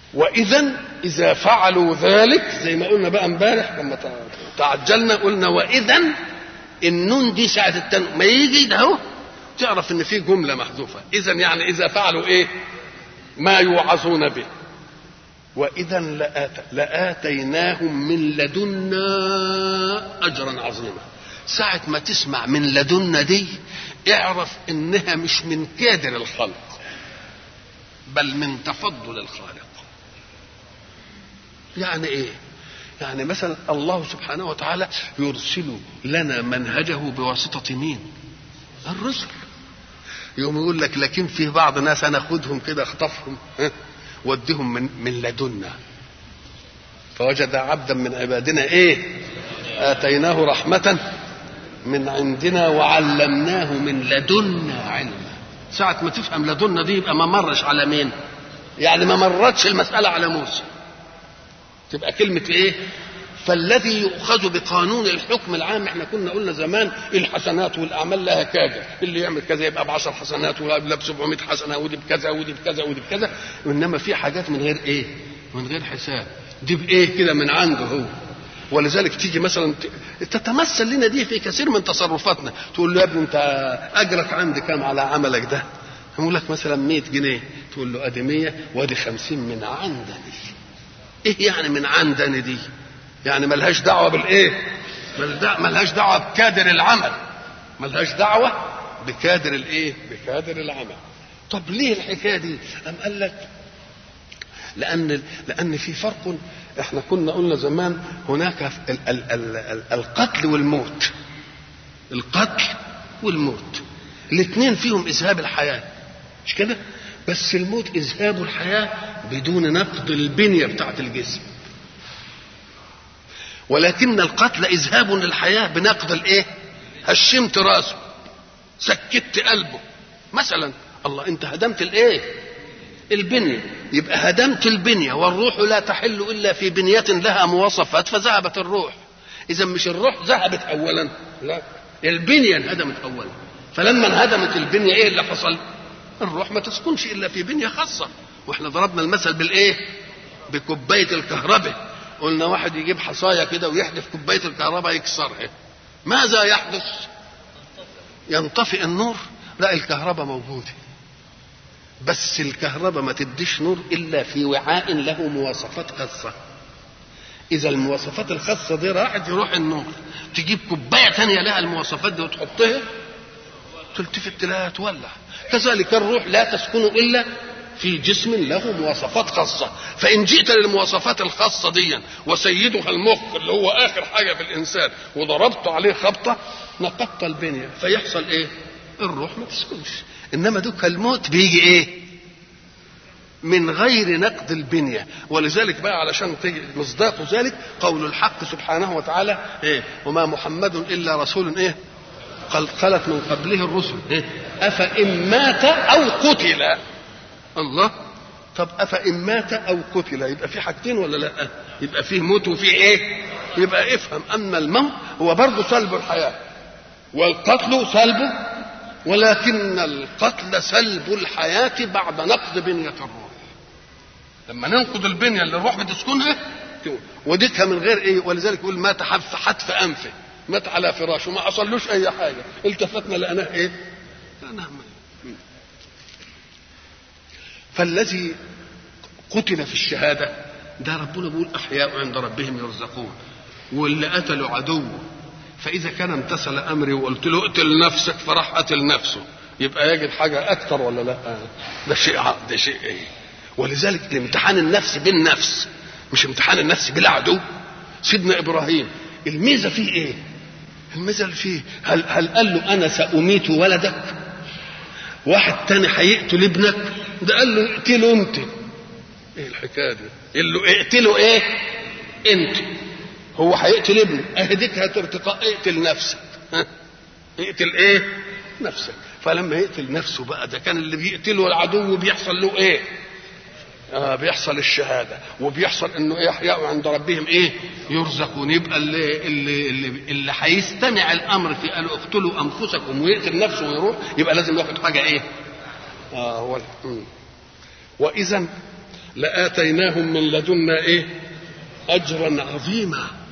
واذا اذا فعلوا ذلك زي ما قلنا بقى امبارح لما تعجلنا قلنا واذا النون دي ساعه التن ما يجي ده اهو تعرف ان في جمله محذوفه اذا يعني اذا فعلوا ايه ما يوعظون به واذا لآت لاتيناهم من لدنا اجرا عظيما ساعه ما تسمع من لدنا دي اعرف انها مش من كادر الخلق بل من تفضل الخالق يعني ايه يعني مثلا الله سبحانه وتعالى يرسل لنا منهجه بواسطة مين الرسل يوم يقول لك لكن في بعض ناس انا اخذهم كده اخطفهم وديهم من, من لدنا فوجد عبدا من عبادنا ايه اتيناه رحمة من عندنا وعلمناه من لدنا علما ساعة ما تفهم لدنا دي يبقى ما مرش على مين يعني ما مرتش المسألة على موسى تبقى كلمة ايه فالذي يؤخذ بقانون الحكم العام احنا كنا قلنا زمان الحسنات والاعمال لها كذا اللي يعمل كذا يبقى ب 10 حسنات ولا ب 700 حسنه ودي بكذا ودي بكذا ودي بكذا وانما في حاجات من غير ايه من غير حساب دي بايه كده من عنده هو ولذلك تيجي مثلا تتمثل لنا دي في كثير من تصرفاتنا تقول له يا ابني انت اجرك عندي كام على عملك ده يقول لك مثلا 100 جنيه تقول له ادي 100 وادي 50 من عندني ايه يعني من عندني دي يعني ملهاش دعوه بالايه ملهاش دعوه بكادر العمل ملهاش دعوه بكادر الايه بكادر العمل طب ليه الحكايه دي ام قال لك لان لان في فرق احنا كنا قلنا زمان هناك ال ال ال ال القتل والموت القتل والموت الاثنين فيهم اذهاب الحياه مش كده بس الموت اذهاب الحياه بدون نقد البنيه بتاعت الجسم ولكن القتل اذهاب للحياه بنقد الايه هشمت راسه سكت قلبه مثلا الله انت هدمت الايه البنيه يبقى هدمت البنيه والروح لا تحل الا في بنيه لها مواصفات فذهبت الروح اذا مش الروح ذهبت اولا لا البنيه انهدمت اولا فلما انهدمت البنيه ايه اللي حصل الروح ما تسكنش الا في بنيه خاصه واحنا ضربنا المثل بالايه بكوبايه الكهرباء قلنا واحد يجيب حصايه كده ويحدف كوبايه الكهرباء يكسرها ماذا يحدث ينطفئ النور لا الكهرباء موجوده بس الكهرباء ما تديش نور الا في وعاء له مواصفات خاصه اذا المواصفات الخاصه دي راحت يروح النور تجيب كوبايه ثانيه لها المواصفات دي وتحطها تلتفت تلاقيها تولع كذلك الروح لا تسكن الا في جسم له مواصفات خاصه فان جئت للمواصفات الخاصه دي وسيدها المخ اللي هو اخر حاجه في الانسان وضربت عليه خبطه نقضت البنيه فيحصل ايه الروح ما تسكنش انما دوك الموت بيجي ايه من غير نقد البنية ولذلك بقى علشان تيجي مصداق ذلك قول الحق سبحانه وتعالى إيه وما محمد إلا رسول إيه قد خلت من قبله الرسل إيه أفإن مات أو قتل الله طب أفإن مات أو قتل يبقى في حاجتين ولا لا يبقى فيه موت وفيه إيه يبقى افهم أن الموت هو برضه سلب الحياة والقتل سلبه ولكن القتل سلب الحياة بعد نقض بنية الروح لما ننقض البنية اللي الروح بتسكنها وديكها من غير ايه ولذلك يقول مات حتف حتف انفه مات على فراشه ما حصلوش اي حاجة التفتنا لقناه ايه لقناه فالذي قتل في الشهادة ده ربنا بيقول أحياء عند ربهم يرزقون واللي قتلوا عدوه فإذا كان امتثل أمري وقلت له اقتل نفسك فراح قتل نفسه يبقى يجد حاجة أكثر ولا لا؟ ده شيء ده شيء إيه؟ ولذلك الامتحان النفس بالنفس مش امتحان النفس بالعدو سيدنا إبراهيم الميزة فيه إيه؟ الميزة اللي فيه هل, هل قال له أنا سأميت ولدك؟ واحد تاني هيقتل ابنك ده قال له اقتله انت ايه الحكايه دي قال له اقتله ايه انت هو هيقتل ابنه اهديك هترتقاء اقتل نفسك ها؟ اقتل ايه نفسك فلما يقتل نفسه بقى ده كان اللي بيقتله العدو بيحصل له ايه آه بيحصل الشهاده وبيحصل انه يحيى عند ربهم ايه يرزقون يبقى اللي اللي اللي, اللي هيستمع الامر في قالوا اقتلوا انفسكم ويقتل نفسه ويروح يبقى لازم ياخد حاجه ايه اه هو واذا لآتيناهم من لدنا إيه أجرا عظيما